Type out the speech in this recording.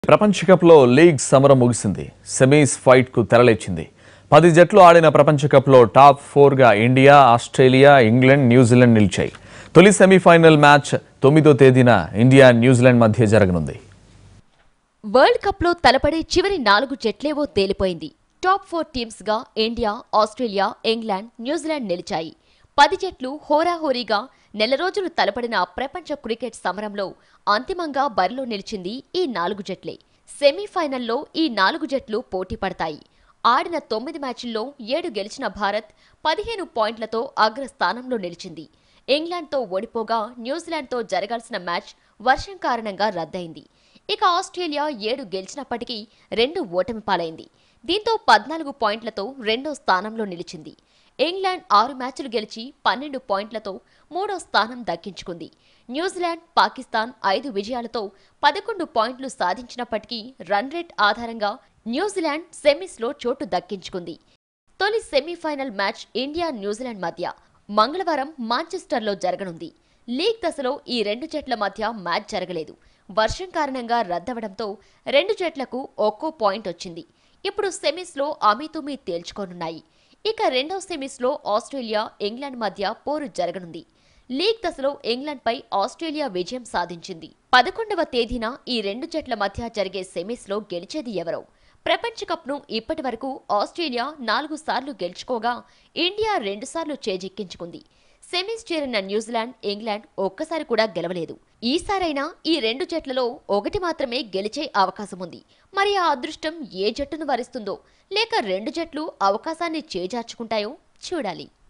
ప్రపంచ కప్లో లీగ్ సమరం ముగిసింది సెమీస్ ఫైట్కు తెరలేచింది పది జట్లు ఆడిన ప్రపంచ కప్లో టాప్ ఫోర్గా ఇండియా ఆస్ట్రేలియా ఇంగ్లాండ్ న్యూజిలాండ్ నిలిచాయి తొలి సెమీఫైనల్ మ్యాచ్ తొమ్మిదో తేదీన ఇండియా న్యూజిలాండ్ మధ్య జరగనుంది వరల్డ్ కప్లో తలపడే చివరి నాలుగు జట్లేవో తేలిపోయింది టాప్ ఫోర్ టీమ్స్గా ఇండియా ఆస్ట్రేలియా ఇంగ్లాండ్ న్యూజిలాండ్ నిలిచాయి పది జట్లు హోరాహోరీగా నెల రోజులు తలపడిన ప్రపంచ క్రికెట్ సమరంలో అంతిమంగా బరిలో నిలిచింది ఈ నాలుగు జట్లే సెమీఫైనల్లో ఈ నాలుగు జట్లు పోటీ పడతాయి ఆడిన తొమ్మిది మ్యాచ్ల్లో ఏడు గెలిచిన భారత్ పదిహేను పాయింట్లతో అగ్రస్థానంలో నిలిచింది ఇంగ్లాండ్తో ఓడిపోగా న్యూజిలాండ్తో జరగాల్సిన మ్యాచ్ వర్షం కారణంగా రద్దయింది ఇక ఆస్ట్రేలియా ఏడు గెలిచినప్పటికీ రెండు ఓటమి పాలైంది దీంతో పద్నాలుగు పాయింట్లతో రెండో స్థానంలో నిలిచింది ఇంగ్లాండ్ ఆరు మ్యాచ్లు గెలిచి పన్నెండు పాయింట్లతో మూడో స్థానం దక్కించుకుంది న్యూజిలాండ్ పాకిస్తాన్ ఐదు విజయాలతో పదకొండు పాయింట్లు సాధించినప్పటికీ రన్ రేట్ ఆధారంగా న్యూజిలాండ్ సెమీస్లో చోటు దక్కించుకుంది తొలి సెమీఫైనల్ మ్యాచ్ ఇండియా న్యూజిలాండ్ మధ్య మంగళవారం మాంచెస్టర్లో జరగనుంది లీగ్ దశలో ఈ రెండు జట్ల మధ్య మ్యాచ్ జరగలేదు వర్షం కారణంగా రద్దవడంతో రెండు జట్లకు ఒక్కో పాయింట్ వచ్చింది ఇప్పుడు సెమీస్లో అమీతుమీ తేల్చుకోనున్నాయి ఇక రెండో సెమీస్లో ఆస్ట్రేలియా ఇంగ్లాండ్ మధ్య పోరు జరగనుంది లీగ్ దశలో ఇంగ్లాండ్పై ఆస్ట్రేలియా విజయం సాధించింది పదకొండవ తేదీన ఈ రెండు జట్ల మధ్య జరిగే సెమీస్లో గెలిచేది ఎవరో ప్రపంచ కప్ను ఇప్పటి వరకు ఆస్ట్రేలియా నాలుగు సార్లు గెలుచుకోగా ఇండియా రెండుసార్లు చేజిక్కించుకుంది సెమీస్ చేరిన న్యూజిలాండ్ ఇంగ్లాండ్ ఒక్కసారి కూడా గెలవలేదు ఈసారైనా ఈ రెండు జట్లలో ఒకటి మాత్రమే గెలిచే అవకాశం ఉంది మరి ఆ అదృష్టం ఏ జట్టును వరిస్తుందో లేక రెండు జట్లు అవకాశాన్ని చేజార్చుకుంటాయో చూడాలి